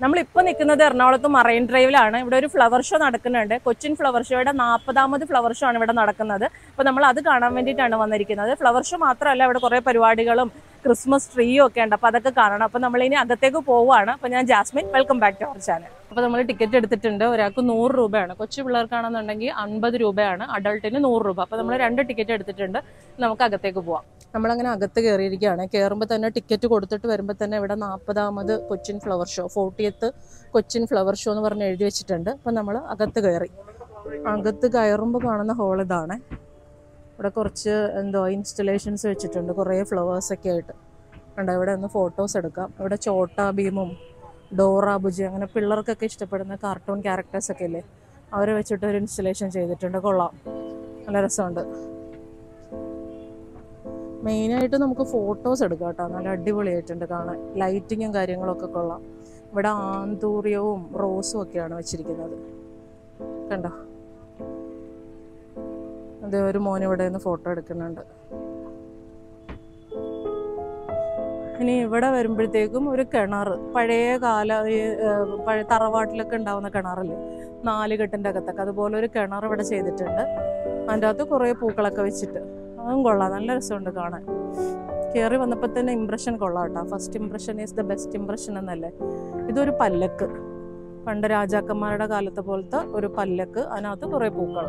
നമ്മളിപ്പോൾ നിൽക്കുന്നത് എറണാകുളത്ത് മറൈൻ ഡ്രൈവിലാണ് ഇവിടെ ഒരു ഫ്ലവർ ഷോ നടക്കുന്നുണ്ട് കൊച്ചിൻ ഫ്ലവർ ഷോയുടെ നാൽപ്പതാമത് ഫ്ലവർ ഷോ ആണ് ഇവിടെ നടക്കുന്നത് അപ്പോൾ നമ്മൾ അത് കാണാൻ വേണ്ടിയിട്ടാണ് വന്നിരിക്കുന്നത് ഫ്ലവർ ഷോ മാത്രമല്ല ഇവിടെ കുറേ പരിപാടികളും ക്രിസ്മസ് ട്രീയും ഒക്കെ ഉണ്ട് അപ്പോൾ അതൊക്കെ കാണണം അപ്പോൾ നമ്മളിനി അകത്തേക്ക് പോവുകയാണ് അപ്പോൾ ഞാൻ Jasmine welcome back to our channel അപ്പോൾ നമ്മൾ ടിക്കറ്റ് എടുത്തിട്ടുണ്ട് ഒരാൾക്ക് നൂറ് രൂപയാണ് കൊച്ചു പിള്ളേർക്കാണെന്നുണ്ടെങ്കിൽ അൻപത് രൂപയാണ് അഡൾട്ടിന് നൂറ് രൂപ അപ്പോൾ നമ്മൾ രണ്ട് ടിക്കറ്റ് എടുത്തിട്ടുണ്ട് നമുക്ക് അകത്തേക്ക് പോവാം നമ്മളങ്ങനെ അകത്ത് കയറിയിരിക്കുകയാണ് കയറുമ്പോൾ തന്നെ ടിക്കറ്റ് കൊടുത്തിട്ട് വരുമ്പോൾ തന്നെ ഇവിടെ നാൽപ്പതാമത് Cochin flower show fortieth Cochin flower show എന്ന് പറഞ്ഞ് എഴുതി വെച്ചിട്ടുണ്ട് അപ്പം നമ്മൾ അകത്ത് കയറി അകത്ത് കയറുമ്പോൾ കാണുന്ന ഹോൾ ഇതാണ് ഇവിടെ കുറച്ച് എന്തോ ഇൻസ്റ്റലേഷൻസ് വെച്ചിട്ടുണ്ട് കുറേ ഫ്ലവേഴ്സൊക്കെ ആയിട്ട് ഉണ്ട് ഇവിടെ ഒന്ന് ഫോട്ടോസ് എടുക്കാം ഇവിടെ ചോട്ടാ ഭീമും ഡോറ ബുജി അങ്ങനെ പിള്ളേർക്കൊക്കെ ഇഷ്ടപ്പെടുന്ന കാർട്ടൂൺ ക്യാരക്ടേഴ്സൊക്കെ ഇല്ലേ അവരെ വെച്ചിട്ട് ഒരു ഇൻസ്റ്റലേഷൻ ചെയ്തിട്ടുണ്ട് കൊള്ളാം നല്ല രസമുണ്ട് മെയിനായിട്ട് നമുക്ക് ഫോട്ടോസ് എടുക്കാം കേട്ടോ നല്ല അടിപൊളിയായിട്ടുണ്ട് കാണാൻ ലൈറ്റിങ്ങും കാര്യങ്ങളൊക്കെ കൊള്ളാം ഇവിടെ ആന്തൂര്യവും റോസും ഒക്കെയാണ് വെച്ചിരിക്കുന്നത് കണ്ടോ അതെ ഒരു മോൻ ഇവിടെ നിന്ന് ഫോട്ടോ എടുക്കുന്നുണ്ട് ഇനി ഇവിടെ വരുമ്പോഴത്തേക്കും ഒരു കിണർ പഴയ കാല ഈ, ഏർ, പഴയ തറവാട്ടിലൊക്കെ ഉണ്ടാവുന്ന കിണറില്ലേ നാല് കെട്ടിൻ്റെ അകത്തൊക്കെ അതുപോലെ ഒരു കിണർ ഇവിടെ ചെയ്തിട്ടുണ്ട് അതിൻ്റെ അകത്ത് കുറേ പൂക്കളൊക്കെ വെച്ചിട്ട് അതും കൊള്ളാം നല്ല രസമുണ്ട് കാണാൻ കയറി വന്നപ്പോൾ തന്നെ ഇമ്പ്രഷൻ കൊള്ളാം കേട്ടോ first impression is the best impression എന്നല്ലേ ഇതൊരു പല്ലക്ക് പണ്ട് രാജാക്കന്മാരുടെ കാലത്തെ പോലത്തെ ഒരു പല്ലക്ക് അതിനകത്ത് കുറേ പൂക്കൾ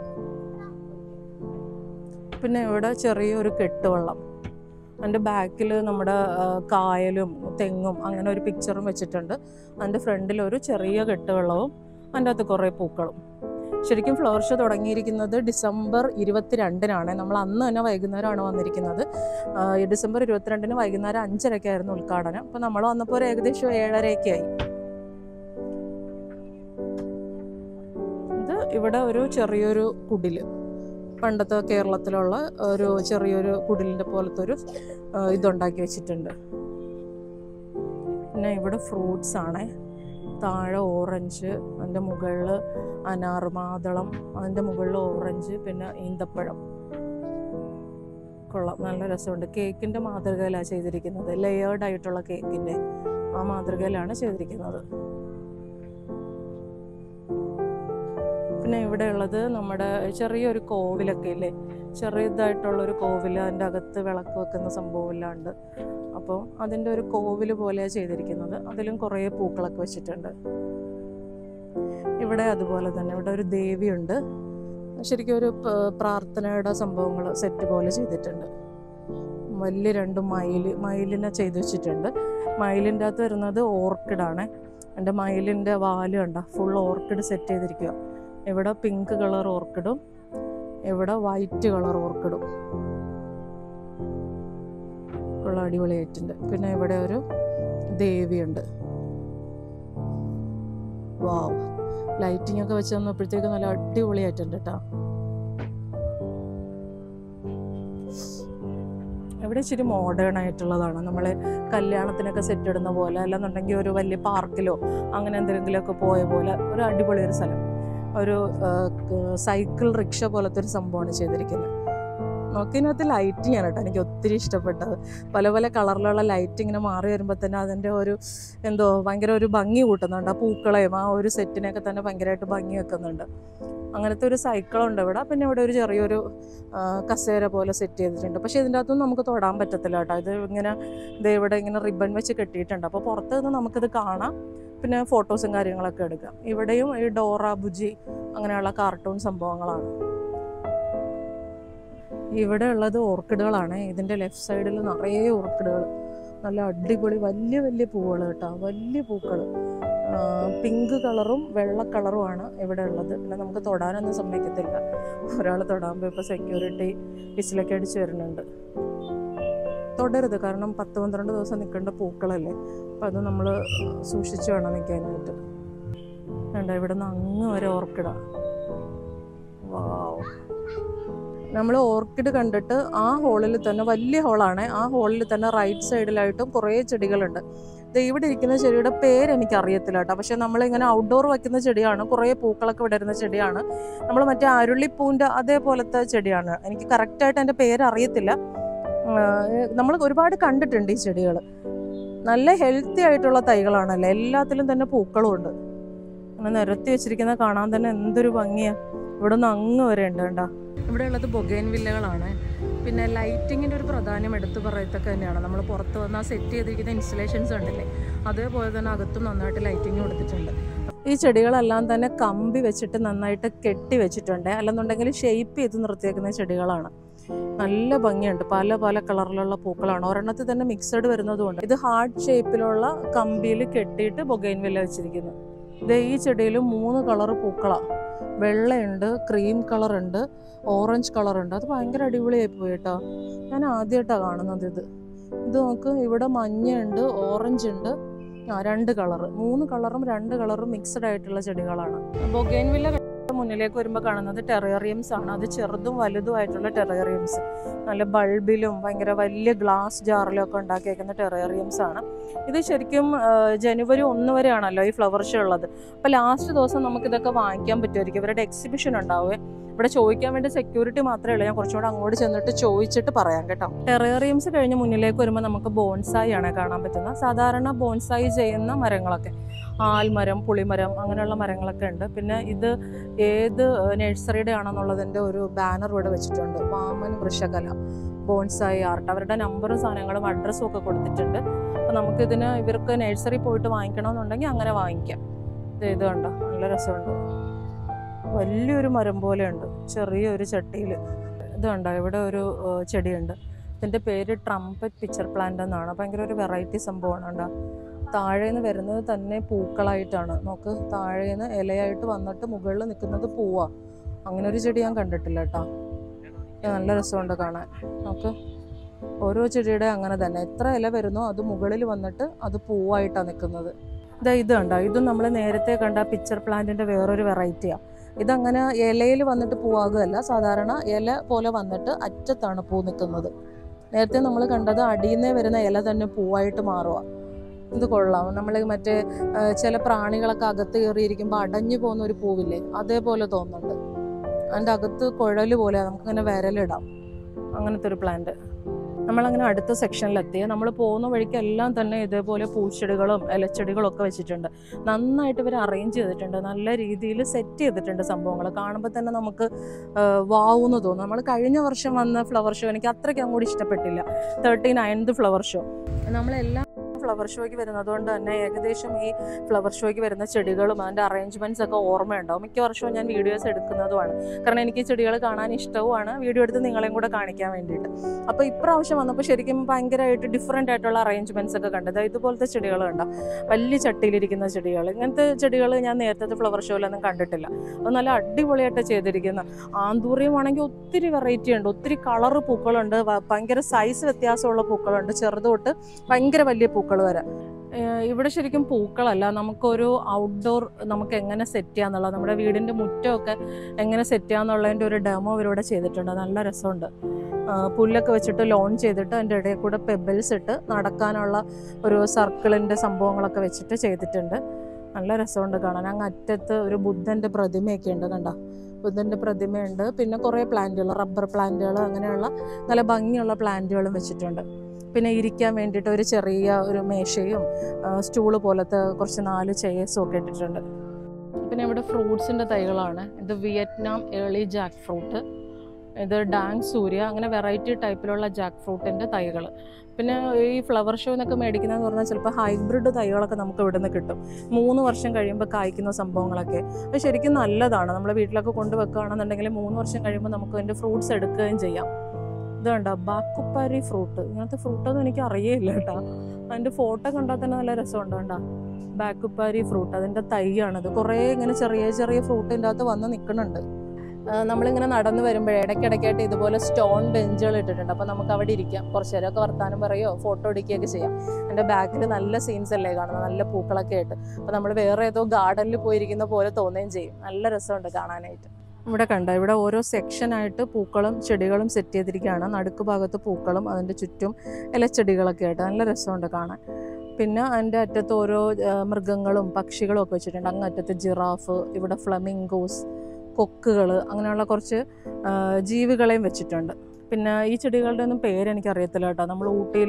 പിന്നെ ഇവിടെ ചെറിയൊരു കെട്ടുവള്ളം അതിൻ്റെ ബാക്കിൽ നമ്മുടെ ആ, കായലും തെങ്ങും അങ്ങനെ ഒരു പിക്ചറും വെച്ചിട്ടുണ്ട് അതിൻ്റെ ഫ്രണ്ടിൽ ഒരു ചെറിയ കെട്ടുവെള്ളവും അതിൻ്റെ അകത്ത് കുറേ പൂക്കളും ശരിക്കും ഫ്ലവർ ഷോ തുടങ്ങിയിരിക്കുന്നത് ഡിസംബർ ഇരുപത്തിരണ്ടിനാണ് നമ്മൾ അന്ന് തന്നെ വൈകുന്നേരമാണ് വന്നിരിക്കുന്നത് ആ, ഈ ഡിസംബർ ഇരുപത്തിരണ്ടിന് വൈകുന്നേരം അഞ്ചരയ്ക്കായിരുന്നു ഉദ്ഘാടനം അപ്പോൾ നമ്മൾ വന്നപ്പോൾ ഒരു ഏകദേശം ഏഴരയൊക്കെ ആയി ഇത് ഇവിടെ ഒരു ചെറിയൊരു കുടില് പണ്ടത്തെ കേരളത്തിലുള്ള ഒരു ചെറിയൊരു കുടിലിൻ്റെ പോലത്തെ ഒരു ആ, ഇതുണ്ടാക്കി വെച്ചിട്ടുണ്ട് പിന്നെ ഇവിടെ ഫ്രൂട്ട്സ് ആണ് താഴെ ഓറഞ്ച് അതിൻ്റെ മുകളിൽ അനാർ മാതളം അതിൻ്റെ മുകളിൽ ഓറഞ്ച് പിന്നെ ഈന്തപ്പഴം കൊള്ളാം നല്ല രസമുണ്ട് കേക്കിൻ്റെ മാതൃകയിലാണ് ചെയ്തിരിക്കുന്നത് ലെയേർഡ് ആയിട്ടുള്ള കേക്കിൻ്റെ ആ മാതൃകയിലാണ് ചെയ്തിരിക്കുന്നത് പിന്നെ ഇവിടെ ഉള്ളത് നമ്മുടെ ചെറിയൊരു കോവിലൊക്കെ ഇല്ലേ ചെറിയതായിട്ടുള്ളൊരു കോവിൽ അതിൻ്റെ അകത്ത് വിളക്ക് വെക്കുന്ന സംഭവമെല്ലാം ഉണ്ട് അപ്പോൾ അതിൻ്റെ ഒരു കോവിൽ പോലെയാണ് ചെയ്തിരിക്കുന്നത് അതിലും കുറേ പൂക്കളൊക്കെ വെച്ചിട്ടുണ്ട് ഇവിടെ അതുപോലെ തന്നെ ഇവിടെ ഒരു ദേവിയുണ്ട് ശരിക്കും ഒരു പ- പ്രാർത്ഥനയുടെ സംഭവങ്ങൾ സെറ്റ് പോലെ ചെയ്തിട്ടുണ്ട് വലിയ രണ്ട് മയിൽ മയിലിനെ ചെയ്ത് വെച്ചിട്ടുണ്ട് മയിലിൻ്റെ അകത്ത് വരുന്നത് ഓർക്കിഡാണ് എൻ്റെ മയിലിൻ്റെ വാല് കണ്ട ഫുൾ ഓർക്കിഡ് സെറ്റ് ചെയ്തിരിക്കുക ഇവിടെ പിങ്ക് കളർ ഓർക്കിഡും ഇവിടെ വൈറ്റ് കളർ ഓർക്കിഡും ഉള്ള അടിപൊളിയായിട്ടുണ്ട് പിന്നെ ഇവിടെ ഒരു ദേവിയുണ്ട് വാവ് ലൈറ്റിംഗ് ഒക്കെ വെച്ച് തന്നപ്പോഴത്തേക്ക് നല്ല അടിപൊളിയായിട്ടുണ്ട് കേട്ടോ ഇവിടെ ഇച്ചിരി മോഡേൺ ആയിട്ടുള്ളതാണ് നമ്മൾ കല്യാണത്തിനൊക്കെ സെറ്റ് ഇടുന്ന പോലെ അല്ലെന്നുണ്ടെങ്കിൽ ഒരു വലിയ പാർക്കിലോ അങ്ങനെ എന്തെങ്കിലുമൊക്കെ പോയ പോലെ ഒരു അടിപൊളി ഒരു സ്ഥലം ഒരു സൈക്കിൾ റിക്ഷ പോലത്തെ ഒരു സംഭവമാണ് ചെയ്തിരിക്കുന്നത് നോക്കിനകത്ത് ലൈറ്റിംഗ് ആണ് കേട്ടോ എനിക്ക് ഒത്തിരി ഇഷ്ടപ്പെട്ടത് പല പല കളറിലുള്ള ലൈറ്റ് ഇങ്ങനെ മാറി വരുമ്പോൾ തന്നെ അതിൻ്റെ ഒരു എന്തോ ഭയങ്കര ഒരു ഭംഗി കൂട്ടുന്നുണ്ട് ആ പൂക്കളെയും ആ ഒരു സെറ്റിനെയൊക്കെ തന്നെ ഭയങ്കരമായിട്ട് ഭംഗി വെക്കുന്നുണ്ട് അങ്ങനത്തെ ഒരു സൈക്കിളുണ്ട് ഇവിടെ പിന്നെ ഇവിടെ ഒരു ചെറിയൊരു ആ, കസേര പോലെ സെറ്റ് ചെയ്തിട്ടുണ്ട് പക്ഷേ ഇതിൻ്റെ അകത്തൊന്നും നമുക്ക് തൊടാൻ പറ്റത്തില്ല കേട്ടോ ഇത് ഇങ്ങനെ ഇത് ഇവിടെ ഇങ്ങനെ റിബൺ വെച്ച് കെട്ടിയിട്ടുണ്ട് അപ്പോൾ പുറത്ത് നിന്ന് നമുക്കിത് കാണാം പിന്നെ ഫോട്ടോസും കാര്യങ്ങളൊക്കെ എടുക്കാം ഇവിടെയും ഈ ഡോറ ബുജി അങ്ങനെയുള്ള കാർട്ടൂൺ സംഭവങ്ങളാണ് ഇവിടെ ഉള്ളത് ഓർക്കിഡുകളാണ് ഇതിൻ്റെ ലെഫ്റ്റ് സൈഡിൽ നിറയെ ഓർക്കിഡുകൾ നല്ല അടിപൊളി വലിയ വലിയ പൂവുകൾ കേട്ടോ വലിയ പൂക്കൾ പിങ്ക് കളറും വെള്ള കളറുമാണ് ഇവിടെ ഉള്ളത് പിന്നെ നമുക്ക് തൊടാനൊന്നും സമ്മതിക്കത്തില്ല ഒരാൾ തൊടാൻ ഇപ്പോൾ സെക്യൂരിറ്റി വിസിലൊക്കെ അടിച്ച് വരുന്നുണ്ട് തൊടരുത് കാരണം പത്ത് പന്ത്രണ്ട് ദിവസം നിൽക്കേണ്ട പൂക്കളല്ലേ അപ്പം അത് നമ്മൾ സൂക്ഷിച്ച് വേണം നിൽക്കാനായിട്ട് വേണ്ട ഇവിടെ നിന്ന് അങ്ങ് വരെ ഓർക്കിഡാ വാവ് നമ്മൾ ഓർക്കിഡ് കണ്ടിട്ട് ആ ഹോളിൽ തന്നെ വലിയ ഹോളാണ് ആ ഹോളിൽ തന്നെ റൈറ്റ് സൈഡിലായിട്ടും കുറേ ചെടികളുണ്ട് ദേ ഇവിടെ ഇരിക്കുന്ന ചെടിയുടെ പേര് എനിക്ക് അറിയത്തില്ല കേട്ടോ പക്ഷെ നമ്മളിങ്ങനെ ഔട്ട്ഡോർ വയ്ക്കുന്ന ചെടിയാണ് കുറേ പൂക്കളൊക്കെ വിടരുന്ന ചെടിയാണ് നമ്മൾ മറ്റേ അരുളിപ്പൂവിൻ്റെ അതേപോലത്തെ ചെടിയാണ് എനിക്ക് കറക്റ്റായിട്ട് എൻ്റെ പേര് അറിയത്തില്ല നമ്മൾ ഒരുപാട് കണ്ടിട്ടുണ്ട് ഈ ചെടികൾ നല്ല ഹെൽത്തി ആയിട്ടുള്ള തൈകളാണല്ലോ എല്ലാത്തിലും തന്നെ പൂക്കളും ഉണ്ട് അങ്ങനെ നിരത്തി വെച്ചിരിക്കുന്ന കാണാൻ തന്നെ എന്തൊരു ഭംഗിയാ ഇവിടെ നിന്ന് അങ്ങ് വരെ ഉണ്ട് കണ്ടാ ഇവിടെ ഉള്ളത് ബൊഗൈൻ വില്ലകളാണ് പിന്നെ ലൈറ്റിങ്ങിൻ്റെ ഒരു പ്രാധാന്യം എടുത്തു പറയത്തൊക്കെ തന്നെയാണ് നമ്മൾ പുറത്ത് വന്ന് ആ സെറ്റ് ചെയ്തിരിക്കുന്ന ഇൻസ്റ്റലേഷൻസ് ഉണ്ടല്ലേ അതേപോലെ തന്നെ അകത്തും നന്നായിട്ട് ലൈറ്റിങ് കൊടുത്തിട്ടുണ്ട് ഈ ചെടികളെല്ലാം തന്നെ കമ്പി വെച്ചിട്ട് നന്നായിട്ട് കെട്ടി വെച്ചിട്ടുണ്ട് അല്ലെന്നുണ്ടെങ്കിൽ ഷെയ്പ്പ് ചെയ്ത് നിർത്തിയേക്കുന്ന ചെടികളാണ് നല്ല ഭംഗിയുണ്ട് പല പല കളറിലുള്ള പൂക്കളാണ് ഒരെണ്ണത്തിൽ തന്നെ മിക്സഡ് വരുന്നതുകൊണ്ട് ഇത് ഹാർട്ട് ഷേപ്പിലുള്ള കമ്പിയിൽ കെട്ടിയിട്ട് ബൊഗൈൻ വില്ല വെച്ചിരിക്കുന്നു ഇത് ഈ ചെടിയിൽ മൂന്ന് കളർ പൂക്കളാണ് വെള്ളയുണ്ട് ക്രീം കളർ ഉണ്ട് ഓറഞ്ച് കളർ ഉണ്ട് അത് ഭയങ്കര അടിപൊളിയായി പോയി കേട്ടോ ഞാൻ ആദ്യമായിട്ടാണ് കാണുന്നത് ഇത് ഇത് നോക്ക് ഇവിടെ മഞ്ഞയുണ്ട് ഓറഞ്ച് ഉണ്ട് ആ രണ്ട് കളർ മൂന്ന് കളറും രണ്ട് കളറും മിക്സഡ് ആയിട്ടുള്ള ചെടികളാണ് ബൊഗൈൻവില്ല മുന്നിലേക്ക് വരുമ്പോൾ കാണുന്നത് ടെറേറിയംസ് ആണ് അത് ചെറുതും വലുതും ആയിട്ടുള്ള ടെറേറിയംസ് നല്ല ബൾബിലും ഭയങ്കര വലിയ ഗ്ലാസ് ജാറിലും ഒക്കെ ഉണ്ടാക്കിയേക്കുന്ന ടെറേറിയംസ് ആണ് ഇത് ശരിക്കും ആ, ജനുവരി ഒന്ന് വരെയാണല്ലോ ഈ ഫ്ലവർ ഷോ ഉള്ളത് അപ്പോൾ ലാസ്റ്റ് ദിവസം നമുക്ക് ഇതൊക്കെ വാങ്ങിക്കാൻ പറ്റുമായിരിക്കും ഇവരുടെ എക്സിബിഷൻ ഉണ്ടാവുക ഇവിടെ ചോദിക്കാൻ വേണ്ടി സെക്യൂരിറ്റി മാത്രമേ ഉള്ളൂ ഞാൻ കുറച്ചുകൂടെ അങ്ങോട്ട് ചെന്നിട്ട് ചോദിച്ചിട്ട് പറയാം കേട്ടോ ടെറേറിയംസ് കഴിഞ്ഞ് മുന്നിലേക്ക് വരുമ്പോൾ നമുക്ക് ബോൺസായി ആണ് കാണാൻ പറ്റുന്നത് സാധാരണ ബോൺസായി ചെയ്യുന്ന മരങ്ങളൊക്കെ ആൽമരം പുളിമരം അങ്ങനെയുള്ള മരങ്ങളൊക്കെ ഉണ്ട് പിന്നെ ഇത് ഏത് നഴ്സറിയുടെ ആണെന്നുള്ളതിൻ്റെ ഒരു ബാനർ ഇവിടെ വെച്ചിട്ടുണ്ട് വാമൻ വൃഷകല ബോൺസായി ആർട്ട് അവരുടെ നമ്പറും സാധനങ്ങളും അഡ്രസ്സും ഒക്കെ കൊടുത്തിട്ടുണ്ട് അപ്പോൾ നമുക്കിതിന് ഇവർക്ക് നഴ്സറി പോയിട്ട് വാങ്ങിക്കണമെന്നുണ്ടെങ്കിൽ അങ്ങനെ വാങ്ങിക്കാം ഇത് ഇത് കണ്ടോ നല്ല രസമുണ്ട് വലിയൊരു മരം പോലെയുണ്ട് ചെറിയൊരു ചട്ടിയിൽ ഇത് കണ്ടോ ഇവിടെ ഒരു ഏഹ്, ചെടിയുണ്ട് ഇതിൻ്റെ പേര് ട്രംപറ്റ് പിക്ചർ പ്ലാന്റ് എന്നാണ് ഭയങ്കര ഒരു വെറൈറ്റി സംഭവമാണ് കണ്ടോ താഴേന്ന് വരുന്നത് തന്നെ പൂക്കളായിട്ടാണ് നോക്ക് താഴേന്ന് ഇലയായിട്ട് വന്നിട്ട് മുകളിൽ നിൽക്കുന്നത് പൂവാ അങ്ങനെ ഒരു ചെടി ഞാൻ കണ്ടിട്ടില്ല കേട്ടോ ഇത് നല്ല രസമുണ്ട് കാണാൻ നോക്ക് ഓരോ ചെടിയുടെ അങ്ങനെ തന്നെ എത്ര ഇല വരുന്നോ അത് മുകളിൽ വന്നിട്ട് അത് പൂവായിട്ടാണ് നിൽക്കുന്നത് ഇതാ ഇത് കണ്ടോ ഇതും നമ്മൾ നേരത്തെ കണ്ട പിക്ചർ പ്ലാന്റിൻ്റെ വേറൊരു വെറൈറ്റിയാണ് ഇതങ്ങനെ ഇലയിൽ വന്നിട്ട് പൂവാകുകയല്ല സാധാരണ ഇല പോലെ വന്നിട്ട് അറ്റത്താണ് പൂ നിൽക്കുന്നത് നേരത്തെ നമ്മൾ കണ്ടത് അടിയിൽ നിന്ന് വരുന്ന ഇല തന്നെ പൂവായിട്ട് മാറുക ഇത് കൊള്ളാം നമ്മൾ മറ്റേ ആ, ചില പ്രാണികളൊക്കെ അകത്ത് കയറിയിരിക്കുമ്പോൾ അടഞ്ഞു പോകുന്ന ഒരു പൂവില്ലേ അതേപോലെ തോന്നുന്നുണ്ട് അതിൻ്റെ അകത്ത് കുഴൽ പോലെ നമുക്കിങ്ങനെ വിരലിടാം അങ്ങനത്തെ ഒരു പ്ലാന്റ് നമ്മളങ്ങനെ അടുത്ത സെക്ഷനിലെത്തി നമ്മൾ പോകുന്ന വഴിക്കെല്ലാം തന്നെ ഇതേപോലെ പൂച്ചെടികളും ഇലച്ചെടികളും ഒക്കെ വെച്ചിട്ടുണ്ട് നന്നായിട്ട് ഇവർ അറേഞ്ച് ചെയ്തിട്ടുണ്ട് നല്ല രീതിയിൽ സെറ്റ് ചെയ്തിട്ടുണ്ട് സംഭവങ്ങൾ കാണുമ്പോൾ തന്നെ നമുക്ക് വാവെന്ന് തോന്നും നമ്മൾ കഴിഞ്ഞ വർഷം വന്ന ഫ്ലവർ ഷോ എനിക്ക് അത്രയ്ക്ക് അങ്ങോട്ട് ഇഷ്ടപ്പെട്ടില്ല തേർട്ടി നയൻത് ഫ്ലവർ ഷോ നമ്മളെല്ലാം ഫ്ലവർ ഷോയ്ക്ക് വരുന്നത് കൊണ്ട് തന്നെ ഏകദേശം ഈ ഫ്ലവർ ഷോയ്ക്ക് വരുന്ന ചെടികളും അതിൻ്റെ അറേഞ്ച്മെൻറ്റ്സ് ഒക്കെ ഓർമ്മയുണ്ടാവും മിക്ക വർഷവും ഞാൻ വീഡിയോസ് എടുക്കുന്നതുമാണ് കാരണം എനിക്ക് ഈ ചെടികൾ കാണാൻ ഇഷ്ടവുമാണ് വീഡിയോ എടുത്ത് നിങ്ങളെയും കൂടെ കാണിക്കാൻ വേണ്ടിയിട്ട് അപ്പോൾ ഇപ്രാവശ്യം വന്നപ്പോൾ ശരിക്കും ഭയങ്കരമായിട്ട് ഡിഫറെൻ്റ് ആയിട്ടുള്ള അറേഞ്ച്മെൻറ്റ്സ് ഒക്കെ കണ്ടത് ഇതുപോലത്തെ ചെടികൾ കണ്ടോ വലിയ ചട്ടിയിലിരിക്കുന്ന ചെടികൾ ഇങ്ങനത്തെ ചെടികൾ ഞാൻ നേരത്തെ ഫ്ലവർ ഷോയിലൊന്നും കണ്ടിട്ടില്ല അത് നല്ല അടിപൊളിയായിട്ട് ചെയ്തിരിക്കുന്ന ആന്തൂറിയമാണെങ്കിൽ ഒത്തിരി വെറൈറ്റി ഉണ്ട് ഒത്തിരി കളറ് പൂക്കളുണ്ട് വ- ഭയങ്കര സൈസ് വ്യത്യാസമുള്ള പൂക്കളുണ്ട് ചെറുത് തൊട്ട് ഭയങ്കര വലിയ പൂക്കൾ വരെ ഏഹ് ഇവിടെ ശരിക്കും പൂക്കളല്ല നമുക്കൊരു ഔട്ട്ഡോർ നമുക്ക് എങ്ങനെ സെറ്റ് ചെയ്യാന്നുള്ളത് നമ്മുടെ വീടിൻ്റെ മുറ്റമൊക്കെ എങ്ങനെ സെറ്റ് ചെയ്യാന്നുള്ളതിൻ്റെ ഒരു ഡെമോ ഇവരിവിടെ ചെയ്തിട്ടുണ്ട് നല്ല രസമുണ്ട് ആ, പുല്ലൊക്കെ വെച്ചിട്ട് ലോൺ ചെയ്തിട്ട് അതിൻ്റെ ഇടയിൽ കൂടെ പെബിൾസ് ഇട്ട് നടക്കാനുള്ള ഒരു സർക്കിളിൻ്റെ സംഭവങ്ങളൊക്കെ വെച്ചിട്ട് ചെയ്തിട്ടുണ്ട് നല്ല രസമുണ്ട് കാണാൻ അങ്ങ് അറ്റത്ത് ഒരു ബുദ്ധൻ്റെ പ്രതിമയൊക്കെ ഉണ്ട് കണ്ട ബുദ്ധൻ്റെ പ്രതിമയുണ്ട് പിന്നെ കുറേ പ്ലാന്റുകൾ റബ്ബർ പ്ലാന്റുകൾ അങ്ങനെയുള്ള നല്ല ഭംഗിയുള്ള പ്ലാന്റുകളും വെച്ചിട്ടുണ്ട് പിന്നെ ഇരിക്കാൻ വേണ്ടിയിട്ട് ഒരു ചെറിയ ഒരു മേശയും സ്റ്റൂള് പോലത്തെ കുറച്ച് നാല് ചെയേഴ്സും ഒക്കെ ഇട്ടിട്ടുണ്ട് പിന്നെ ഇവിടെ ഫ്രൂട്ട്സിൻ്റെ തൈകളാണ് ഇത് വിയറ്റ്നാം ഏർലി ജാക്ക് ഫ്രൂട്ട് ഇത് ഡാങ് സൂര്യ അങ്ങനെ വെറൈറ്റി ടൈപ്പിലുള്ള ജാക്ക് ഫ്രൂട്ടിൻ്റെ തൈകൾ പിന്നെ ഈ ഫ്ലവർ ഷോ എന്നൊക്കെ മേടിക്കുന്നതെന്ന് പറഞ്ഞാൽ ചിലപ്പോൾ ഹൈബ്രിഡ് തൈകളൊക്കെ നമുക്ക് ഇവിടെ നിന്ന് കിട്ടും മൂന്ന് വർഷം കഴിയുമ്പോൾ കായ്ക്കുന്ന സംഭവങ്ങളൊക്കെ അത് ശരിക്കും നല്ലതാണ് നമ്മൾ വീട്ടിലൊക്കെ കൊണ്ടുവെക്കുകയാണെന്നുണ്ടെങ്കിൽ മൂന്ന് വർഷം കഴിയുമ്പോൾ നമുക്ക് അതിൻ്റെ ഫ്രൂട്ട്സ് എടുക്കുകയും ചെയ്യാം ഇത് കണ്ടോ ബാക്കുപ്പാരി ഫ്രൂട്ട് ഇങ്ങനത്തെ ഫ്രൂട്ടൊന്നും എനിക്ക് അറിയില്ല കേട്ടോ അതിൻ്റെ ഫോട്ടോ കണ്ടാൽ തന്നെ നല്ല രസമുണ്ട് കണ്ടോ ബാക്കുപ്പാരി ഫ്രൂട്ട് അതിൻ്റെ തൈയാണിത് കുറേ ഇങ്ങനെ ചെറിയ ചെറിയ ഫ്രൂട്ട് ഇതിൻ്റെ അകത്ത് വന്ന് നിൽക്കുന്നുണ്ട് നമ്മളിങ്ങനെ നടന്നു വരുമ്പോഴേ ഇടയ്ക്കിടയ്ക്കായിട്ട് ഇതുപോലെ സ്റ്റോൺ ബെഞ്ചുകൾ ഇട്ടിട്ടുണ്ട് അപ്പോൾ നമുക്ക് അവിടെ ഇരിക്കാം കുറച്ച് നേരമൊക്കെ വർത്താനം പറയുകയോ ഫോട്ടോ എടുക്കുകയൊക്കെ ചെയ്യാം എൻ്റെ ബാക്കിൽ നല്ല സീൻസ് അല്ലേ കാണുന്നത് നല്ല പൂക്കളൊക്കെ ആയിട്ട് അപ്പോൾ നമ്മൾ വേറെ ഏതോ ഗാർഡനിൽ പോയിരിക്കുന്ന പോലെ തോന്നുകയും ചെയ്യും നല്ല രസമുണ്ട് കാണാനായിട്ട് ഇവിടെ കണ്ട ഇവിടെ ഓരോ സെക്ഷനായിട്ട് പൂക്കളും ചെടികളും സെറ്റ് ചെയ്തിരിക്കുകയാണ് നടുക്ക് ഭാഗത്ത് പൂക്കളും അതിൻ്റെ ചുറ്റും ഇലച്ചെടികളൊക്കെ ആയിട്ട് നല്ല രസമുണ്ട് കാണാൻ പിന്നെ അതിൻ്റെ അറ്റത്ത് ഓരോ ആ, മൃഗങ്ങളും പക്ഷികളും ഒക്കെ വെച്ചിട്ടുണ്ട് അങ്ങ് അറ്റത്ത് ജിറാഫ് ഇവിടെ ഫ്ലമിംഗോസ് കൊക്കുകൾ അങ്ങനെയുള്ള കുറച്ച് ആ, ജീവികളെയും വെച്ചിട്ടുണ്ട് പിന്നെ ഈ ചെടികളുടെ ഒന്നും പേര് എനിക്കറിയത്തില്ല കേട്ടോ നമ്മൾ ഊട്ടിയിൽ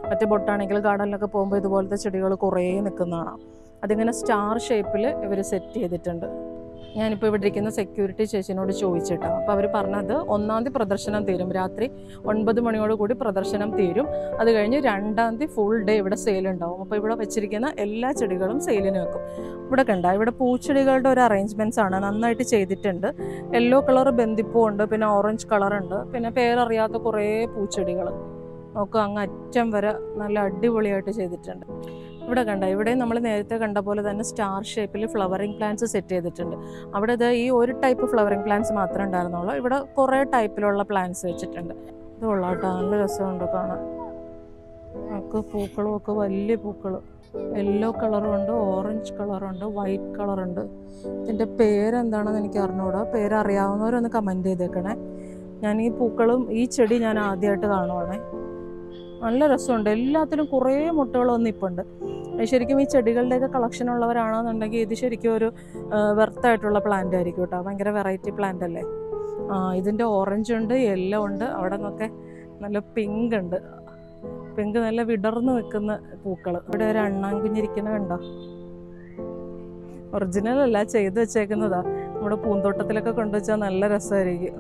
മറ്റേ ബൊട്ടാണിക്കൽ ഗാർഡനിലൊക്കെ പോകുമ്പോൾ ഇതുപോലത്തെ ചെടികൾ കുറേ നിൽക്കുന്നതാണ് അതിങ്ങനെ സ്റ്റാർ ഷേപ്പിൽ ഇവർ സെറ്റ് ചെയ്തിട്ടുണ്ട് ഞാനിപ്പോൾ ഇവിടെ ഇരിക്കുന്ന സെക്യൂരിറ്റി ചേച്ചിനോട് ചോദിച്ചിട്ടാണ് അപ്പോൾ അവർ പറഞ്ഞത് ഒന്നാം തീയതി പ്രദർശനം തീരും രാത്രി ഒൻപത് മണിയോട് കൂടി പ്രദർശനം തീരും അത് കഴിഞ്ഞ് രണ്ടാം തീയതി ഫുൾ ഡേ ഇവിടെ സെയിൽ ഉണ്ടാവും അപ്പോൾ ഇവിടെ വെച്ചിരിക്കുന്ന എല്ലാ ചെടികളും സെയിലിന് വെക്കും ഇവിടെ കണ്ട ഇവിടെ പൂച്ചെടികളുടെ ഒരു അറേഞ്ച്മെൻറ്റ്സ് ആണ് നന്നായിട്ട് ചെയ്തിട്ടുണ്ട് യെല്ലോ കളർ ബന്ദിപ്പൂ ഉണ്ട് പിന്നെ ഓറഞ്ച് കളർ ഉണ്ട് പിന്നെ പേരറിയാത്ത കുറേ പൂച്ചെടികൾ നോക്കുക അങ്ങ് അറ്റം വരെ നല്ല അടിപൊളിയായിട്ട് ചെയ്തിട്ടുണ്ട് ഇവിടെ കണ്ട ഇവിടെ നമ്മൾ നേരത്തെ കണ്ട പോലെ തന്നെ സ്റ്റാർ ഷേപ്പിൽ ഫ്ലവറിങ് പ്ലാന്റ്സ് സെറ്റ് ചെയ്തിട്ടുണ്ട് അവിടെ ഇത് ഈ ഒരു ടൈപ്പ് ഫ്ലവറിങ് പ്ലാന്റ്സ് മാത്രമേ ഉണ്ടായിരുന്നുള്ളൂ ഇവിടെ കുറേ ടൈപ്പിലുള്ള പ്ലാന്റ്സ് വെച്ചിട്ടുണ്ട് ഇത് കൊള്ളാട്ടോ നല്ല രസമുണ്ട് കാണാൻ നമുക്ക് പൂക്കളും ഒക്കെ വലിയ പൂക്കൾ യെല്ലോ കളറും ഉണ്ട് ഓറഞ്ച് കളറുണ്ട് വൈറ്റ് കളറുണ്ട് ഇതിൻ്റെ പേരെന്താണെന്ന് എനിക്ക് അറിഞ്ഞുകൂടാ പേരറിയാവുന്നവരൊന്ന് കമൻറ്റ് ചെയ്തേക്കണേ ഞാൻ ഈ പൂക്കളും ഈ ചെടി ഞാൻ ആദ്യമായിട്ട് കാണുവാണേ നല്ല രസമുണ്ട് എല്ലാത്തിലും കുറേ മുട്ടകൾ വന്നിപ്പുണ്ട് ശരിക്കും ഈ ചെടികളുടെയൊക്കെ കളക്ഷൻ ഉള്ളവരാണെന്നുണ്ടെങ്കിൽ ഇത് ശരിക്കും ഒരു വെർത്തായിട്ടുള്ള പ്ലാന്റ് ആയിരിക്കും കേട്ടോ ഭയങ്കര വെറൈറ്റി പ്ലാന്റ് അല്ലേ ആ ഇതിൻ്റെ ഓറഞ്ച് ഉണ്ട് യെല്ലോ ഉണ്ട് അവിടെ നിന്നൊക്കെ നല്ല പിങ്ക് ഉണ്ട് പിങ്ക് നല്ല വിടർന്ന് നിൽക്കുന്ന പൂക്കൾ ഇവിടെ ഒരു അണ്ണാൻകുഞ്ഞിരിക്കുന്ന കണ്ടോ ഒറിജിനൽ അല്ല ചെയ്ത് വെച്ചേക്കുന്നതാ നമ്മുടെ പൂന്തോട്ടത്തിലൊക്കെ കൊണ്ടുവച്ചാൽ നല്ല രസമായിരിക്കും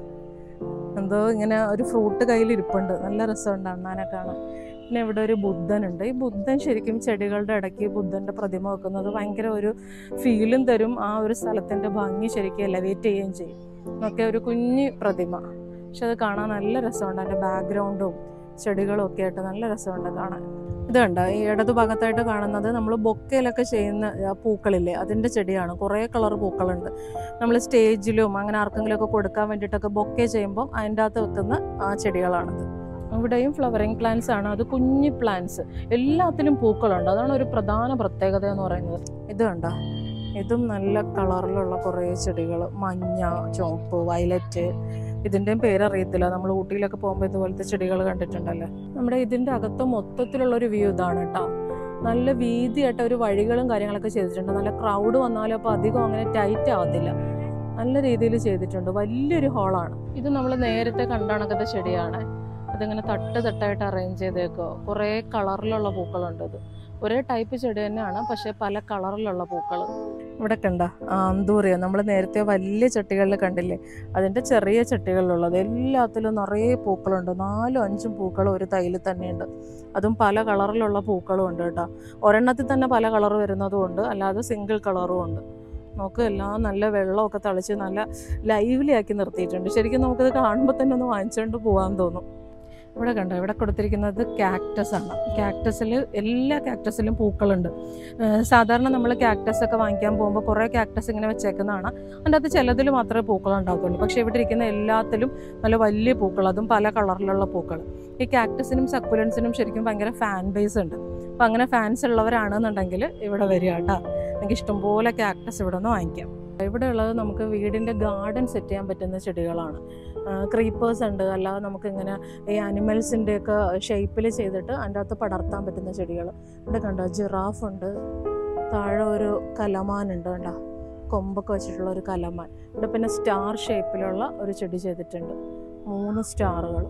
എന്തോ ഇങ്ങനെ ഒരു ഫ്രൂട്ട് കയ്യിൽ ഇരിപ്പുണ്ട് നല്ല രസമുണ്ട് അണ്ണാനെ കാണാൻ പിന്നെ ഇവിടെ ഒരു ബുദ്ധനുണ്ട് ഈ ബുദ്ധൻ ശരിക്കും ചെടികളുടെ ഇടയ്ക്ക് ബുദ്ധൻ്റെ പ്രതിമ വെക്കുന്നത് ഭയങ്കര ഒരു ഫീലും തരും ആ ഒരു സ്ഥലത്തിൻ്റെ ഭംഗി ശരിക്കും എലവേറ്റ് ചെയ്യുകയും ചെയ്യും ഒക്കെ ഒരു കുഞ്ഞ് പ്രതിമ പക്ഷെ അത് കാണാൻ നല്ല രസമുണ്ട് അതിൻ്റെ ബാക്ക്ഗ്രൗണ്ടും ചെടികളും ഒക്കെ ആയിട്ട് നല്ല രസമുണ്ട് കാണാൻ ഇത് കണ്ട ഈ ഇടതു ഭാഗത്തായിട്ട് കാണുന്നത് നമ്മൾ ബൊക്കയിലൊക്കെ ചെയ്യുന്ന ആ പൂക്കളില്ലേ അതിൻ്റെ ചെടിയാണ് കുറേ കളർ പൂക്കളുണ്ട് നമ്മൾ സ്റ്റേജിലും അങ്ങനെ ആർക്കെങ്കിലും ഒക്കെ കൊടുക്കാൻ വേണ്ടിയിട്ടൊക്കെ ബൊക്കെ ചെയ്യുമ്പം അതിൻ്റെ അകത്ത് വെക്കുന്ന ആ ചെടികളാണിത് ഇവിടെയും ഫ്ലവറിങ് പ്ലാന്റ്സ് ആണ് അത് കുഞ്ഞു പ്ലാന്റ്സ് എല്ലാത്തിലും പൂക്കളുണ്ട് അതാണ് ഒരു പ്രധാന പ്രത്യേകത എന്ന് പറയുന്നത് ഇത് കണ്ട ഇതും നല്ല കളറിലുള്ള കുറേ ചെടികൾ മഞ്ഞ ചുവപ്പ് വയലറ്റ് ഇതിൻ്റെയും പേരറിയത്തില്ല നമ്മൾ ഊട്ടിയിലൊക്കെ പോകുമ്പോൾ ഇതുപോലത്തെ ചെടികൾ കണ്ടിട്ടുണ്ടല്ലോ നമ്മുടെ ഇതിൻ്റെ അകത്ത് മൊത്തത്തിലുള്ള ഒരു വ്യൂ ഇതാണ് കേട്ടോ നല്ല വീതിയായിട്ട് ഒരു വഴികളും കാര്യങ്ങളൊക്കെ ചെയ്തിട്ടുണ്ട് നല്ല ക്രൗഡ് വന്നാലും അപ്പോൾ അധികം അങ്ങനെ ടൈറ്റ് ആവത്തില്ല നല്ല രീതിയിൽ ചെയ്തിട്ടുണ്ട് വലിയൊരു ഹാളാണ് ഇത് നമ്മൾ നേരത്തെ കണ്ടണക്കത്തെ ചെടിയാണ് അതിങ്ങനെ തട്ട് തട്ടായിട്ട് അറേഞ്ച് ചെയ്തേക്കോ കുറേ കളറിലുള്ള പൂക്കളുണ്ട് ഇത് ഒരേ ടൈപ്പ് ചെടി തന്നെയാണ് പക്ഷേ പല കളറിലുള്ള പൂക്കൾ ഇവിടെ കണ്ട ആന്തൂറിയ നമ്മൾ നേരത്തെ വലിയ ചട്ടികളിൽ കണ്ടില്ലേ അതിൻ്റെ ചെറിയ ചട്ടികളിലുള്ളത് എല്ലാത്തിലും നിറയെ പൂക്കളുണ്ട് നാലും അഞ്ചും പൂക്കൾ ഒരു തൈല് തന്നെയുണ്ട് അതും പല കളറിലുള്ള പൂക്കളും ഉണ്ട് കേട്ടോ ഒരെണ്ണത്തിൽ തന്നെ പല കളർ വരുന്നതും ഉണ്ട് അല്ലാതെ സിംഗിൾ കളറും ഉണ്ട് നമുക്ക് എല്ലാം നല്ല വെള്ളമൊക്കെ തളിച്ച് നല്ല ലൈവ്ലി ആക്കി നിർത്തിയിട്ടുണ്ട് ശരിക്കും നമുക്കിത് കാണുമ്പോൾ തന്നെ ഒന്ന് വാങ്ങിച്ചുകൊണ്ട് പോകാൻ തോന്നും ഇവിടെ കണ്ടോ ഇവിടെ കൊടുത്തിരിക്കുന്നത് കാക്ടസ് ആണ് കാക്ടസിൽ എല്ലാ കാക്ടസിലും പൂക്കളുണ്ട് ഏഹ് സാധാരണ നമ്മൾ കാക്ടസ് ഒക്കെ വാങ്ങിക്കാൻ പോകുമ്പോൾ കുറേ കാക്ടസ് ഇങ്ങനെ വെച്ചേക്കുന്നതാണ് അതിൻ്റെ അകത്ത് ചിലതിൽ മാത്രമേ പൂക്കൾ ഉണ്ടാകത്തുള്ളൂ പക്ഷേ ഇവിടെ ഇരിക്കുന്ന എല്ലാത്തിലും നല്ല വലിയ പൂക്കൾ അതും പല കളറിലുള്ള പൂക്കൾ ഈ കാക്ടസിനും സക്കുലൻസിനും ശരിക്കും ഭയങ്കര ഫാൻ ബേസ് ഉണ്ട് അപ്പം അങ്ങനെ ഫാൻസ് ഉള്ളവരാണെന്നുണ്ടെങ്കിൽ ഇവിടെ വരിക കേട്ടോ നിങ്ങൾക്ക് ഇഷ്ടംപോലെ കാക്ടസ് ഇവിടെ നിന്ന് വാങ്ങിക്കാം ഇവിടെ ഉള്ളത് നമുക്ക് വീടിൻ്റെ ഗാർഡൻ സെറ്റ് ചെയ്യാൻ പറ്റുന്ന ചെടികളാണ് ക്രീപ്പേഴ്സ് ഉണ്ട് അല്ലാതെ നമുക്ക് ഇങ്ങനെ ഈ അനിമൽസിൻ്റെ ഒക്കെ ഷേപ്പിൽ ചെയ്തിട്ട് അതിൻ്റെ അകത്ത് പടർത്താൻ പറ്റുന്ന ചെടികൾ ഇവിടെ കണ്ടോ ജിറാഫ് ഉണ്ട് താഴെ ഒരു കലമാൻ ഉണ്ട് കണ്ടോ കൊമ്പൊക്കെ വെച്ചിട്ടുള്ള ഒരു കലമാൻ ഇവിടെ പിന്നെ സ്റ്റാർ ഷേപ്പിലുള്ള ഒരു ചെടി ചെയ്തിട്ടുണ്ട് മൂന്ന് സ്റ്റാറുകൾ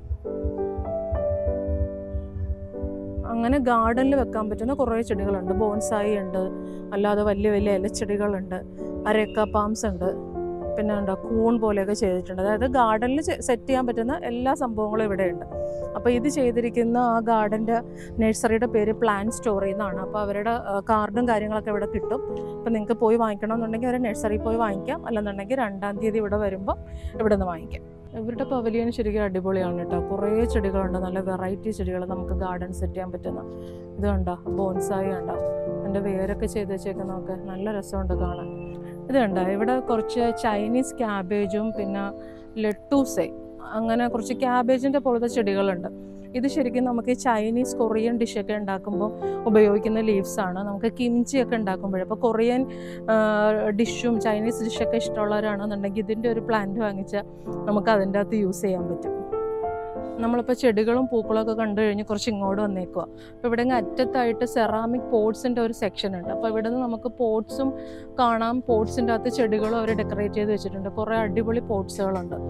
അങ്ങനെ ഗാർഡനിൽ വെക്കാൻ പറ്റുന്ന കുറേ ചെടികളുണ്ട് ബോൺസായി ഉണ്ട് അല്ലാതെ വലിയ വലിയ ഇലച്ചെടികളുണ്ട് അരക്ക പാംസ് ഉണ്ട് പിന്നെ ഉണ്ടോ കൂൺ പോലെയൊക്കെ ചെയ്തിട്ടുണ്ട് അതായത് ഗാർഡനിൽ സെറ്റ് ചെയ്യാൻ പറ്റുന്ന എല്ലാ സംഭവങ്ങളും ഇവിടെ ഉണ്ട് അപ്പോൾ ഇത് ചെയ്തിരിക്കുന്ന ആ ഗാർഡൻ്റെ നഴ്സറിയുടെ പേര് പ്ലാൻ സ്റ്റോറി എന്നാണ് അപ്പോൾ അവരുടെ കാർഡും കാര്യങ്ങളൊക്കെ ഇവിടെ കിട്ടും അപ്പോൾ നിങ്ങൾക്ക് പോയി വാങ്ങിക്കണമെന്നുണ്ടെങ്കിൽ അവർ നഴ്സറിയിൽ പോയി വാങ്ങിക്കാം അല്ലെന്നുണ്ടെങ്കിൽ രണ്ടാം തീയതി ഇവിടെ വരുമ്പോൾ ഇവിടെ നിന്ന് വാങ്ങിക്കാം ഇവരുടെ പവലിയൻ ശരിക്കും അടിപൊളിയാണ് കേട്ടോ കുറേ ചെടികളുണ്ട് നല്ല വെറൈറ്റി ചെടികൾ നമുക്ക് ഗാർഡൻ സെറ്റ് ചെയ്യാൻ പറ്റുന്ന ഇത് കണ്ടോ ബോൺസായി കണ്ടോ എൻ്റെ വേരൊക്കെ ചെയ്ത് വെച്ചേക്കുന്നതൊക്കെ നല്ല രസമുണ്ട് കാണാൻ ഇത് കണ്ടോ ഇവിടെ കുറച്ച് ചൈനീസ് ക്യാബേജും പിന്നെ ലെട്ടൂസെ അങ്ങനെ കുറച്ച് ക്യാബേജിൻ്റെ പോലത്തെ ചെടികളുണ്ട് ഇത് ശരിക്കും നമുക്ക് ഈ ചൈനീസ് കൊറിയൻ ഡിഷൊക്കെ ഉണ്ടാക്കുമ്പോൾ ഉപയോഗിക്കുന്ന ലീവ്സ് ആണ് നമുക്ക് കിംചി ഒക്കെ ഉണ്ടാക്കുമ്പോൾ അപ്പോൾ കൊറിയൻ ഡിഷും ചൈനീസ് ഡിഷൊക്കെ ഇഷ്ടമുള്ളവരാണെന്നുണ്ടെങ്കിൽ ഇതിൻ്റെ ഒരു പ്ലാന്റ് വാങ്ങിച്ചാൽ നമുക്ക് അതിൻ്റെ അകത്ത് യൂസ് ചെയ്യാൻ പറ്റും നമ്മളിപ്പോൾ ചെടികളും പൂക്കളൊക്കെ കണ്ടു കഴിഞ്ഞ് കുറച്ച് ഇങ്ങോട്ട് വന്നേക്കുക അപ്പോൾ ഇവിടെ ഇങ്ങ് അറ്റത്തായിട്ട് സെറാമിക് പോട്ട്സിൻ്റെ ഒരു സെക്ഷൻ ഉണ്ട് അപ്പോൾ ഇവിടെ നിന്ന് നമുക്ക് പോട്ട്സും കാണാം പോട്ട്സിൻ്റെ അകത്ത് ചെടികളും അവർ ഡെക്കറേറ്റ് ചെയ്ത് വെച്ചിട്ടുണ്ട് കുറേ അടിപൊളി പോട്ട്സുകളുണ്ട്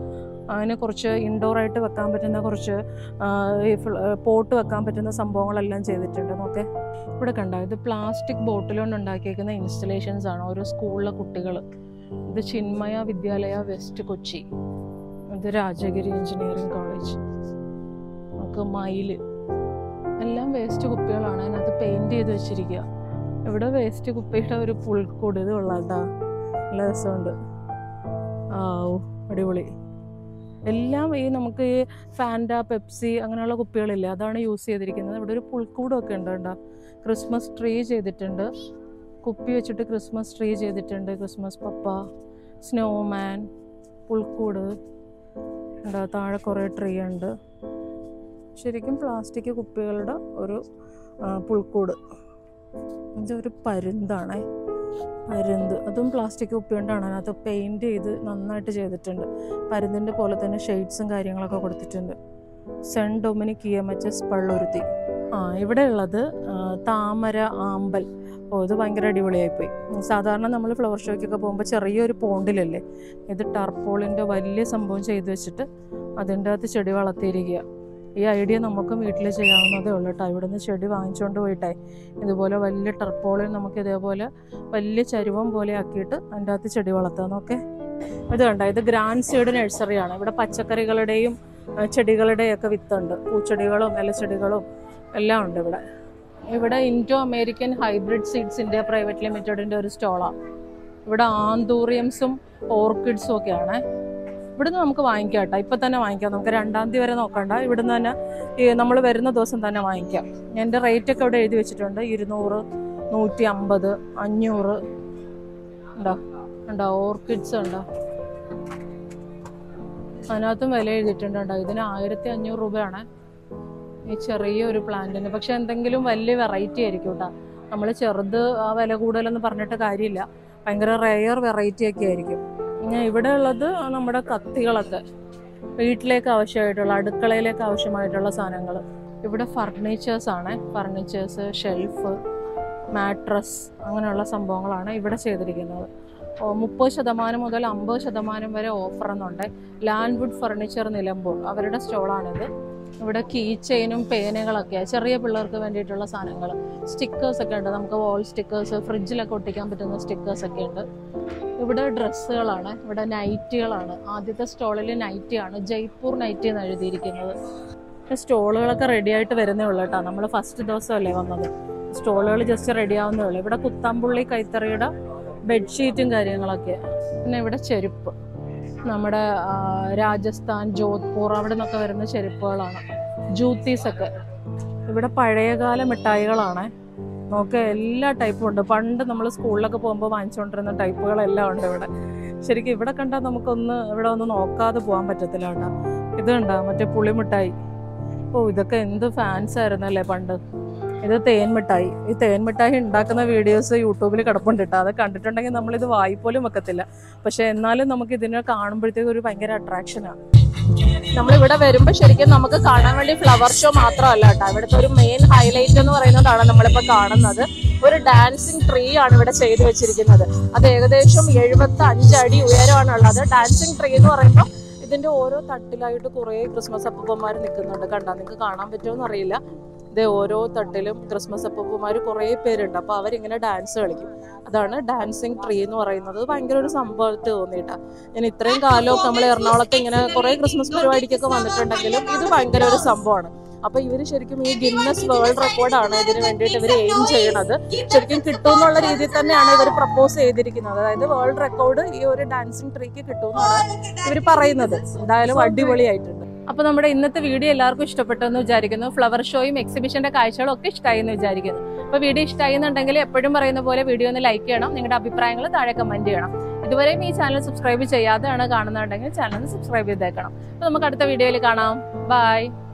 അതിന് കുറച്ച് ഇൻഡോർ ആയിട്ട് വെക്കാൻ പറ്റുന്ന കുറച്ച് ആ, ഈ പോട്ട് വെക്കാൻ പറ്റുന്ന സംഭവങ്ങളെല്ലാം ചെയ്തിട്ടുണ്ട് നോക്കെ ഇവിടെ കണ്ടോ ഇത് പ്ലാസ്റ്റിക് ബോട്ടിൽ കൊണ്ട് ഉണ്ടാക്കിയേക്കുന്ന ഇൻസ്റ്റലേഷൻസ് ആണ് ഓരോ സ്കൂളിലെ കുട്ടികൾ ഇത് ചിന്മയ വിദ്യാലയ വെസ്റ്റ് കൊച്ചി ഇത് രാജഗിരി എഞ്ചിനീയറിംഗ് കോളേജ് നമുക്ക് മയില് എല്ലാം വേസ്റ്റ് കുപ്പികളാണ് അതിനകത്ത് പെയിന്റ് ചെയ്ത് വെച്ചിരിക്കുക ഇവിടെ വേസ്റ്റ് കുപ്പിയുടെ ഒരു പുൽക്കൂട് ഇത് കൊള്ളാട്ടാ നല്ല രസമുണ്ട് ആ ഓ അടിപൊളി എല്ലാം ഈ നമുക്ക് ഈ ഫാൻഡ പെപ്സി അങ്ങനെയുള്ള കുപ്പികളില്ലേ അതാണ് യൂസ് ചെയ്തിരിക്കുന്നത് ഇവിടെ ഒരു പുൽക്കൂടൊക്കെ ഉണ്ട് കേട്ടോ ക്രിസ്മസ് ട്രീ ചെയ്തിട്ടുണ്ട് കുപ്പി വെച്ചിട്ട് ക്രിസ്മസ് ട്രീ ചെയ്തിട്ടുണ്ട് ക്രിസ്മസ് പപ്പ സ്നോമാൻ പുൽക്കൂട് ഉണ്ട് താഴെ കുറേ ട്രീ ഉണ്ട് ശരിക്കും പ്ലാസ്റ്റിക് കുപ്പികളുടെ ഒരു ആ, പുൽക്കൂട് ഇതൊരു പരുന്താണേ പരുന്ത് അതും പ്ലാസ്റ്റിക് കുപ്പി കൊണ്ടാണ് അതിനകത്ത് പെയിൻറ് ചെയ്ത് നന്നായിട്ട് ചെയ്തിട്ടുണ്ട് പരുന്തിൻ്റെ പോലെ തന്നെ ഷെയ്ഡ്സും കാര്യങ്ങളൊക്കെ കൊടുത്തിട്ടുണ്ട് saint Dominic E M H S Palluruthy ആ ഇവിടെ ഉള്ളത് ആ, താമര ആമ്പൽ ഓ ഇത് ഭയങ്കര അടിപൊളിയായിപ്പോയി സാധാരണ നമ്മൾ ഫ്ലവർ ഷോയ്ക്കൊക്കെ പോകുമ്പോൾ ചെറിയൊരു പോണ്ടിലല്ലേ ഇത് ടർപ്പോളിൻ്റെ വലിയ സംഭവം ചെയ്ത് വെച്ചിട്ട് അതിൻ്റെ അകത്ത് ചെടി വളർത്തിയിരിക്കുക ഈ ഐഡിയ നമുക്കും വീട്ടിൽ ചെയ്യാവുന്നതേ ഉള്ളൂ കേട്ടോ ഇവിടെ നിന്ന് ചെടി വാങ്ങിച്ചുകൊണ്ട് പോയിട്ടേ ഇതുപോലെ വലിയ ടർപ്പോളിൽ നമുക്ക് ഇതേപോലെ വലിയ ചരുവം പോലെ ആക്കിയിട്ട് അതിൻ്റെ അകത്ത് ചെടി വളർത്താം ഓക്കെ ഇത് കണ്ട ഇത് ഗ്രാൻഡ് സീഡ് നഴ്സറിയാണ് ഇവിടെ പച്ചക്കറികളുടെയും ആ, ചെടികളുടെയും ഒക്കെ വിത്തുണ്ട് പൂച്ചെടികളും ഇലച്ചെടികളും എല്ലാം ഉണ്ട് ഇവിടെ ഇവിടെ Indo American hybrid seeds India private ലിമിറ്റഡിൻ്റെ ഒരു സ്റ്റോളാണ് ഇവിടെ ആന്തൂറിയംസും ഓർക്കിഡ്സും ഒക്കെയാണ് ഇവിടുന്ന് നമുക്ക് വാങ്ങിക്കാം കേട്ടോ ഇപ്പം തന്നെ വാങ്ങിക്കാം നമുക്ക് രണ്ടാം തീയതി വരെ നോക്കണ്ട ഇവിടുന്ന് തന്നെ ഈ നമ്മൾ വരുന്ന ദിവസം തന്നെ വാങ്ങിക്കാം എൻ്റെ റേറ്റ് ഒക്കെ ഇവിടെ എഴുതി വെച്ചിട്ടുണ്ട് ഇരുന്നൂറ് നൂറ്റി അമ്പത് അഞ്ഞൂറ് ഉണ്ടോ ഉണ്ടോ ഓർക്കിഡ്സ് ഉണ്ടോ അതിനകത്തും വില എഴുതിയിട്ടുണ്ട് കേട്ടോ ഇതിന് ആയിരത്തി അഞ്ഞൂറ് രൂപയാണ് ഈ ചെറിയ ഒരു പ്ലാന്റിന് പക്ഷെ എന്തെങ്കിലും വലിയ വെറൈറ്റി ആയിരിക്കും കേട്ടോ നമ്മൾ ചെറുത് ആ വില കൂടുതലെന്ന് പറഞ്ഞിട്ട് കാര്യമില്ല ഭയങ്കര റെയർ വെറൈറ്റി ഒക്കെ ആയിരിക്കും പിന്നെ ഇവിടെ ഉള്ളത് നമ്മുടെ കത്തികളൊക്കെ വീട്ടിലേക്ക് ആവശ്യമായിട്ടുള്ള അടുക്കളയിലേക്ക് ആവശ്യമായിട്ടുള്ള സാധനങ്ങൾ ഇവിടെ ഫർണിച്ചേഴ്സ് ആണ് ഫർണിച്ചേഴ്സ് ഷെൽഫ് മാട്രസ് അങ്ങനെയുള്ള സംഭവങ്ങളാണ് ഇവിടെ ചെയ്തിരിക്കുന്നത് ഓ, മുപ്പത് ശതമാനം മുതൽ അമ്പത് ശതമാനം വരെ ഓഫർ എന്നുണ്ട് ലാൻഡ്വുഡ് ഫർണിച്ചർ നിലമ്പൂർ അവരുടെ സ്റ്റോളാണിത് ഇവിടെ കീ ചെയിനും പേനുകളൊക്കെ ചെറിയ പിള്ളേർക്ക് വേണ്ടിയിട്ടുള്ള സാധനങ്ങൾ സ്റ്റിക്കേഴ്സ് ഒക്കെ ഉണ്ട് നമുക്ക് വാൾ സ്റ്റിക്കേഴ്സ് ഫ്രിഡ്ജിലൊക്കെ ഒട്ടിക്കാൻ പറ്റുന്ന സ്റ്റിക്കേഴ്സ് ഒക്കെ ഉണ്ട് ഇവിടെ ഡ്രസ്സുകളാണ് ഇവിടെ നൈറ്റികളാണ് ആദ്യത്തെ സ്റ്റോളിൽ നൈറ്റിയാണ് ജയ്പൂർ നൈറ്റി എന്ന് എഴുതിയിരിക്കുന്നത് സ്റ്റോളുകളൊക്കെ റെഡി ആയിട്ട് വരുന്നേ ഉള്ളൂ കേട്ടോ നമ്മൾ ഫസ്റ്റ് ദിവസമല്ലേ വന്നത് സ്റ്റോളുകൾ ജസ്റ്റ് റെഡി ആവുന്നേ ഉള്ളൂ ഇവിടെ കുത്താമ്പുള്ളി കൈത്തറിയുടെ ബെഡ്ഷീറ്റും കാര്യങ്ങളൊക്കെ പിന്നെ ഇവിടെ ചെരുപ്പ് നമ്മുടെ ആ, രാജസ്ഥാൻ ജോധ്പൂർ അവിടെ നിന്നൊക്കെ വരുന്ന ചെരുപ്പുകളാണ് ജൂത്തീസ് ഒക്കെ ഇവിടെ പഴയകാല മിഠായികളാണ് നോക്ക് എല്ലാ ടൈപ്പും ഉണ്ട് പണ്ട് നമ്മൾ സ്കൂളിലൊക്കെ പോകുമ്പോൾ വാങ്ങിച്ചുകൊണ്ടിരുന്ന ടൈപ്പുകളെല്ലാം ഉണ്ട് ഇവിടെ ശരിക്കും ഇവിടെ കണ്ടാൽ നമുക്കൊന്ന് ഇവിടെ ഒന്ന് നോക്കാതെ പോകാൻ പറ്റത്തില്ല കേട്ടോ ഇത് കണ്ടോ മറ്റേ പുളിമിഠായി ഓ ഇതൊക്കെ എന്ത് ഫാൻസ് ആയിരുന്നല്ലേ പണ്ട് ഇത് തേൻ മിഠായി ഈ തേൻ മിഠായി ഉണ്ടാക്കുന്ന വീഡിയോസ് യൂട്യൂബിൽ കിടപ്പുണ്ട് കേട്ടോ അത് കണ്ടിട്ടുണ്ടെങ്കിൽ നമ്മളിത് വായി പോലും വെക്കത്തില്ല പക്ഷെ എന്നാലും നമുക്ക് ഇതിനെ കാണുമ്പോഴത്തേക്ക് ഒരു ഭയങ്കര അട്രാക്ഷനാണ് നമ്മളിവിടെ വരുമ്പോൾ ശരിക്കും നമുക്ക് കാണാൻ വേണ്ടി ഫ്ലവർ ഷോ മാത്രമല്ല കേട്ടോ ഇവിടുത്തെ ഒരു മെയിൻ ഹൈലൈറ്റ് എന്ന് പറയുന്നതാണ് നമ്മളിപ്പോൾ കാണുന്നത് ഒരു ഡാൻസിങ് ട്രീ ആണ് ഇവിടെ ചെയ്തു വെച്ചിരിക്കുന്നത് അത് ഏകദേശം എഴുപത്തി അഞ്ച് അടി ഉയരമാണുള്ളത് ഡാൻസിങ് ട്രീ എന്ന് പറയുമ്പോൾ ഇതിന്റെ ഓരോ തട്ടിലായിട്ട് കുറേ ക്രിസ്മസ് അപ്പൂപ്പന്മാർ നിൽക്കുന്നുണ്ട് കണ്ടാ നിങ്ങൾക്ക് കാണാൻ പറ്റുമോ അറിയില്ല ഇത് ഓരോ തട്ടിലും ക്രിസ്മസ് അപ്പൂപ്പന്മാർ കുറേ പേരുണ്ട് അപ്പോൾ അവരിങ്ങനെ ഡാൻസ് കളിക്കും അതാണ് ഡാൻസിങ് ട്രീ എന്ന് പറയുന്നത് അത് ഭയങ്കര ഒരു സംഭവമായിട്ട് തോന്നിയിട്ടാ ഞാൻ ഇത്രയും കാലമൊക്കെ നമ്മൾ എറണാകുളത്ത് ഇങ്ങനെ കുറേ ക്രിസ്മസ് പരിപാടിക്കൊക്കെ വന്നിട്ടുണ്ടെങ്കിലും ഇത് ഭയങ്കര ഒരു സംഭവമാണ് അപ്പൊ ഇവര് ശരിക്കും ഈ ഗിന്നസ് വേൾഡ് റെക്കോർഡാണ് ഇതിന് വേണ്ടിയിട്ട് ഇവർ എയിം ചെയ്യണത് ശരിക്കും കിട്ടും എന്നുള്ള രീതിയിൽ തന്നെയാണ് ഇവർ പ്രപ്പോസ് ചെയ്തിരിക്കുന്നത് അതായത് വേൾഡ് റെക്കോർഡ് ഈ ഒരു ഡാൻസിങ് ട്രീക്ക് കിട്ടുമെന്നാണ് ഇവർ പറയുന്നത് എന്തായാലും അടിപൊളിയായിട്ടുണ്ട് അപ്പൊ നമ്മുടെ ഇന്നത്തെ വീഡിയോ എല്ലാവർക്കും ഇഷ്ടപ്പെട്ടെന്ന് വിചാരിക്കുന്നു ഫ്ലവർ ഷോയും എക്സിബിഷന്റെ കാഴ്ചകളും ഒക്കെ ഇഷ്ടമായി എന്ന് വിചാരിക്കുന്നു അപ്പൊ വീഡിയോ ഇഷ്ടമായി എന്നുണ്ടെങ്കിൽ എപ്പോഴും പറയുന്ന പോലെ വീഡിയോ ഒന്ന് ലൈക്ക് ചെയ്യണം നിങ്ങളുടെ അഭിപ്രായങ്ങൾ താഴെ കമന്റ് ചെയ്യണം ഇതുവരെയും ഈ ചാനൽ സബ്സ്ക്രൈബ് ചെയ്യാതെയാണ് കാണുന്നുണ്ടെങ്കിൽ ചാനൽ ഒന്ന് സബ്സ്ക്രൈബ് ചെയ്തേക്കണം അപ്പൊ നമുക്ക് അടുത്ത വീഡിയോയിൽ കാണാം ബൈ